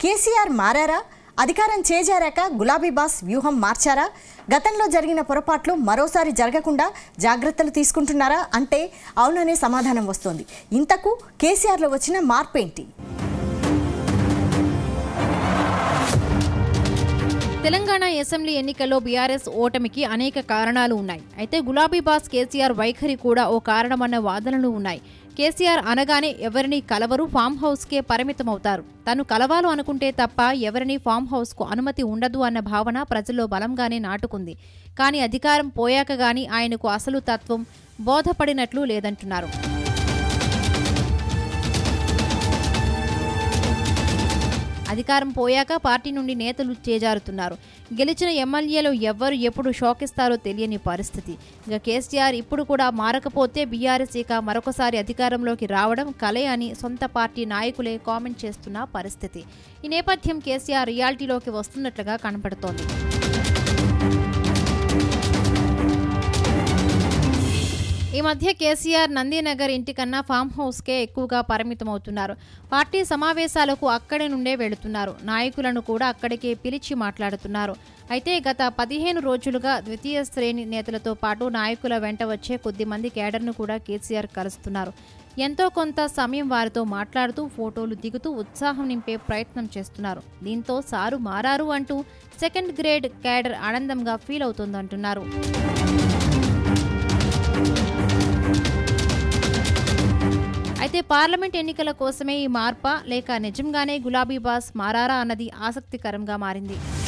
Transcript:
కేసీఆర్ మారారా అధికారం చేజారాక గులాబీ బాస్ వ్యూహం మార్చారా గతంలో జరిగిన పొరపాట్లు మరోసారి జరగకుండా జాగ్రత్తలు తీసుకుంటున్నారా అంటే అవుననే సమాధానం వస్తోంది ఇంతకు కేసీఆర్లో వచ్చిన మార్పేంటి తెలంగాణ అసెంబ్లీ ఎన్నికల్లో బీఆర్ఎస్ ఓటమికి అనేక కారణాలు ఉన్నాయి అయితే గులాబీ బాస్ కేసీఆర్ వైఖరి కూడా ఓ కారణమన్న వాదనలు ఉన్నాయి కేసీఆర్ అనగానే ఎవరిని కలవరు ఫామ్ హౌస్కే పరిమితమవుతారు తను కలవాలు అనుకుంటే తప్ప ఎవరిని ఫామ్ హౌస్కు అనుమతి ఉండదు అన్న భావన ప్రజల్లో బలంగానే నాటుకుంది కానీ అధికారం పోయాక గాని ఆయనకు అసలు తత్వం బోధపడినట్లు లేదంటున్నారు అధికారం పోయాక పార్టీ నుండి నేతలు చేజారుతున్నారు గెలిచిన ఎమ్మెల్యేలు ఎవ్వరు ఎప్పుడు షోకిస్తారో తెలియని పరిస్థితి ఇక కేసీఆర్ ఇప్పుడు కూడా మారకపోతే బీఆర్ఎస్ ఇక మరొకసారి అధికారంలోకి రావడం కలే అని సొంత పార్టీ నాయకులే కామెంట్ చేస్తున్న పరిస్థితి ఈ నేపథ్యం కేసీఆర్ రియాలిటీలోకి వస్తున్నట్లుగా కనపడుతోంది ఈ మధ్య కేసీఆర్ నందీనగర్ ఇంటికన్నా ఫామ్ హౌస్కే ఎక్కువగా పరిమితమవుతున్నారు పార్టీ సమావేశాలకు అక్కడి నుండే వెళుతున్నారు నాయకులను కూడా అక్కడికే పిలిచి మాట్లాడుతున్నారు అయితే గత పదిహేను రోజులుగా ద్వితీయ శ్రేణి నేతలతో పాటు నాయకుల వెంట వచ్చే కొద్ది మంది కేడర్ను కూడా కేసీఆర్ కలుస్తున్నారు ఎంతో కొంత సమయం వారితో మాట్లాడుతూ ఫోటోలు దిగుతూ ఉత్సాహం నింపే ప్రయత్నం చేస్తున్నారు దీంతో సారు మారారు అంటూ సెకండ్ గ్రేడ్ క్యాడర్ ఆనందంగా ఫీల్ అవుతోందంటున్నారు అయితే పార్లమెంట్ ఎన్నికల కోసమే ఈ మార్ప లేక నిజంగానే గులాబీ బాస్ మారారా అన్నది ఆసక్తికరంగా మారింది